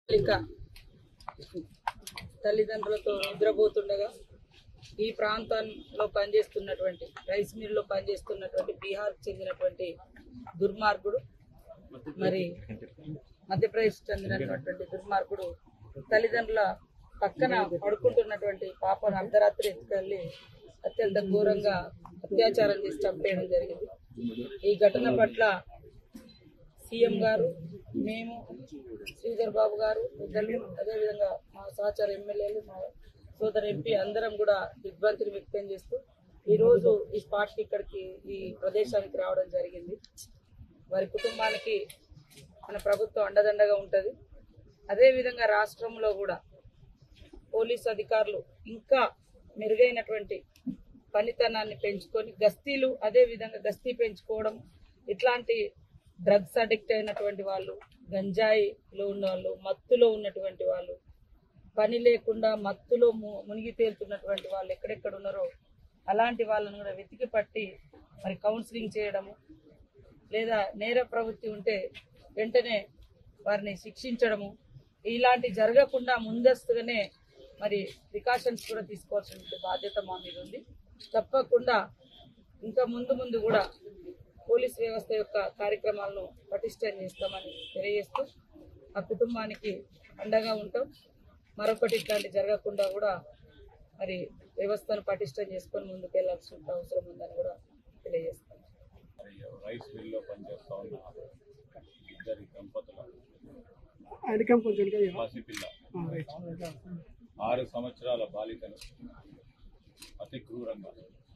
బాలిక తల్లిదండ్రులతో నిద్రపోతుండగా ఈ ప్రాంతంలో పనిచేస్తున్నటువంటి రైస్ మిల్లో పనిచేస్తున్నటువంటి బీహార్కు చెందినటువంటి దుర్మార్గుడు మరి మధ్యప్రదేశ్ చెందినటువంటి దుర్మార్గుడు తల్లిదండ్రుల పక్కన పడుకుంటున్నటువంటి పాపను అర్ధరాత్రి ఎత్తుకెళ్ళి అత్యంత ఘోరంగా అత్యాచారం చేసి చంపేయడం జరిగింది ఈ ఘటన పట్ల సీఎం గారు మేము శ్రీధర్ బాబు గారు పెద్దలు అదేవిధంగా మా సహచార ఎమ్మెల్యేలు మా సోదర ఎంపీ అందరం కూడా దిగ్భ్రాంతిని వ్యక్తం చేస్తూ ఈరోజు ఈ స్పాట్కి ఇక్కడికి ఈ ప్రదేశానికి రావడం జరిగింది వారి కుటుంబానికి మన ప్రభుత్వం అండదండగా ఉంటుంది అదేవిధంగా రాష్ట్రంలో కూడా పోలీసు అధికారులు ఇంకా మెరుగైనటువంటి పనితనాన్ని పెంచుకొని గస్తీలు అదే విధంగా గస్తీ పెంచుకోవడం ఇట్లాంటి డ్రగ్స్ అడిక్ట్ అయినటువంటి వాళ్ళు గంజాయిలో ఉన్న వాళ్ళు మత్తులో ఉన్నటువంటి వాళ్ళు పని లేకుండా మత్తులో ము- మునిగి తేలుతున్నటువంటి వాళ్ళు ఎక్కడెక్కడ ఉన్నారో అలాంటి వాళ్ళను కూడా వెతికి పట్టి మరి కౌన్సిలింగ్ చేయడము లేదా నేర ప్రవృత్తి ఉంటే వెంటనే వారిని శిక్షించడము ఇలాంటి జరగకుండా ముందస్తుగానే మరి ప్రికాషన్స్ కూడా తీసుకోవాల్సిన బాధ్యత మా మీద ఉంది తప్పకుండా ఇంకా ముందు ముందు కూడా పోలీస్ వ్యవస్థ యొక్క కార్యక్రమాలను పటిష్టం చేస్తామని తెలియజేస్తూ ఆ కుటుంబానికి అండగా ఉంటాం మరొకటి ఇట్లాంటి జరగకుండా కూడా మరి వ్యవస్థను పటిష్టం చేసుకొని ముందుకు వెళ్ళాల్సిన అవసరం ఉందని కూడా తెలియజేస్తాం మరి రైస్ మిల్లో పనిచేస్తా ఉన్న ఇద్దరి దంపతుల ఆయనకేం కొంచెం ఇంకా ఇవ్వ. పసిపిల్ల ఆ, రైట్. ఆరు సంవత్సరాల బాలికను అతి క్రూరంగా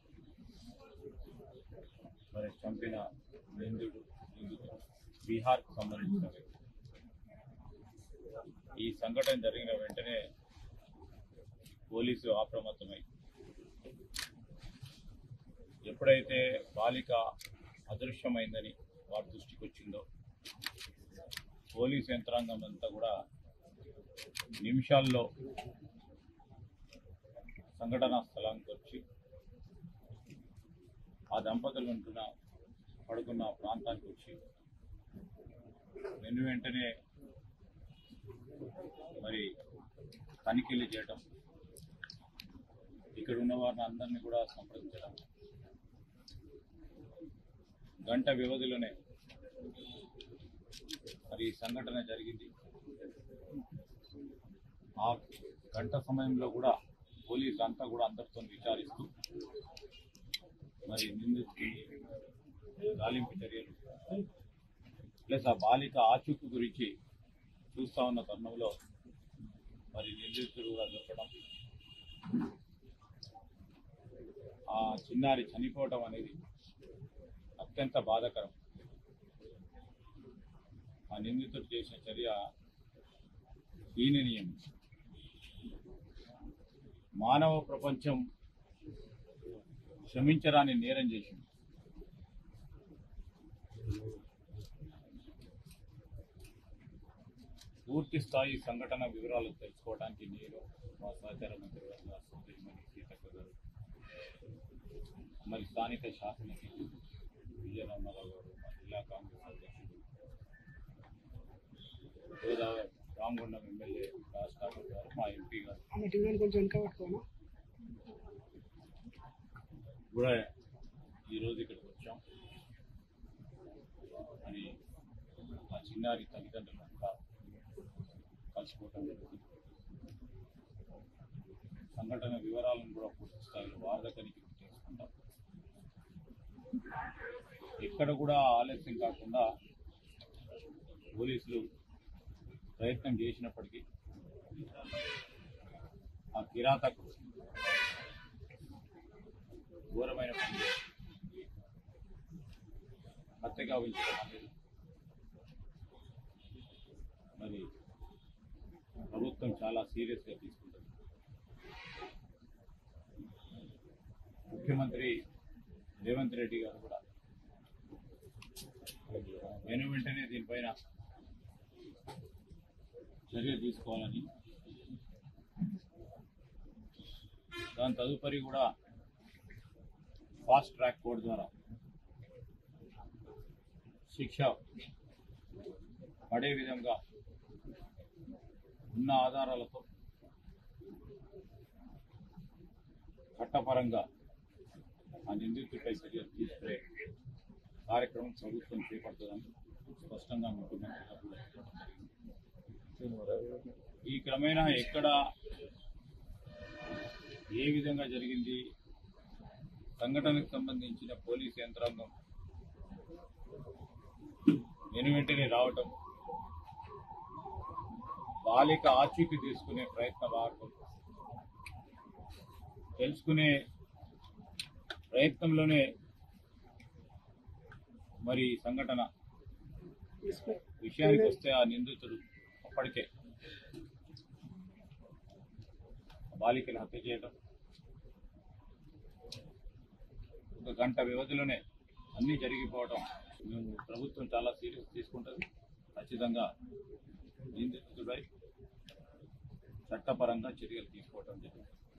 మరి చంపిన నిందుడు నిందితుడు బీహార్కు సంబంధించిన వ్యక్తి ఈ సంఘటన జరిగిన వెంటనే పోలీసు అప్రమత్తమై ఎప్పుడైతే బాలిక అదృశ్యమైందని వారి దృష్టికి వచ్చిందో పోలీస్ యంత్రాంగం అంతా కూడా నిమిషాల్లో సంఘటనా స్థలానికి వచ్చి ఆ దంపతులు ఉంటున్న పడుకున్న ప్రాంతానికి వచ్చి వెను వెంటనే మరి తనిఖీలు చేయటం ఇక్కడ ఉన్న వారిని అందరినీ కూడా సంప్రదించడం గంట వ్యవధిలోనే మరి ఈ సంఘటన జరిగింది ఆ గంట సమయంలో కూడా పోలీసు అంతా కూడా అందరితో విచారిస్తూ మరి నిందితుడి గాలింపు చర్యలు ప్లస్ ఆ బాలిక ఆచూకు గురించి చూస్తా ఉన్న తరుణంలో మరి నిందితుడు కూడా దొరకడం ఆ చిన్నారి చనిపోవటం అనేది అత్యంత బాధాకరం ఆ నిందితుడు చేసిన చర్య హీననీయం మానవ ప్రపంచం క్షమించరాని నేరం చేసింది పూర్తి స్థాయి సంఘటన వివరాలు తెలుసుకోవడానికి నేను మా సహచార మంత్రి వర్గ సోదరిమణి సీతక్క గారు మరి స్థానిక శాసనసభ్యులు విజయరామారావు గారు మా జిల్లా కాంగ్రెస్ అధ్యక్షుడు గోదావరి రామగుండం ఎమ్మెల్యే రాజ్ ఠాకూర్ గారు మా ఎంపీ గారు ఆమె టీంని కొంచెం వెనక పట్టుకోనా కూడా ఈరోజు ఇక్కడికి వచ్చాం అని ఆ చిన్నారి తల్లిదండ్రులు కూడా కలిసిపోవటం జరిగింది సంఘటన వివరాలను కూడా పూర్తి స్థాయిలో వారి దగ్గరికి తెలుసుకుంటాం ఎక్కడ కూడా ఆలస్యం కాకుండా పోలీసులు ప్రయత్నం చేసినప్పటికీ ఆ కిరాతకు ఘోరమైన పని చేసి హత్యగా ఉంచడం అనేది మరి ప్రభుత్వం చాలా సీరియస్గా తీసుకుంటుంది ముఖ్యమంత్రి రేవంత్ రెడ్డి గారు కూడా వెను వెంటనే దీనిపైన చర్య తీసుకోవాలని దాని తదుపరి కూడా ఫాస్ట్ ట్రాక్ కోడ్ ద్వారా శిక్ష పడే విధంగా ఉన్న ఆధారాలతో చట్టపరంగా ఆ నిందితుడిపై చర్యలు తీసుకునే కార్యక్రమం ప్రభుత్వం చేపడుతుందని స్పష్టంగా ముఖ్యమంత్రి గారు కూడా చెప్పడం జరిగింది. ఈ క్రమేణా ఎక్కడ ఏ విధంగా జరిగింది సంఘటనకు సంబంధించిన పోలీస్ యంత్రాంగం వెను వెంటనే రావటం బాలిక ఆచూకీ తీసుకునే ప్రయత్న మార్గం తెలుసుకునే ప్రయత్నంలోనే మరి ఈ సంఘటన విషయానికి వస్తే ఆ నిందితుడు అప్పటికే బాలికను హత్య చేయడం ఒక గంట వ్యవధిలోనే అన్ని జరిగిపోవడం మేము ప్రభుత్వం చాలా సీరియస్ తీసుకుంటుంది ఖచ్చితంగా నిందితుడిపై చట్టపరంగా చర్యలు తీసుకోవడం జరిగింది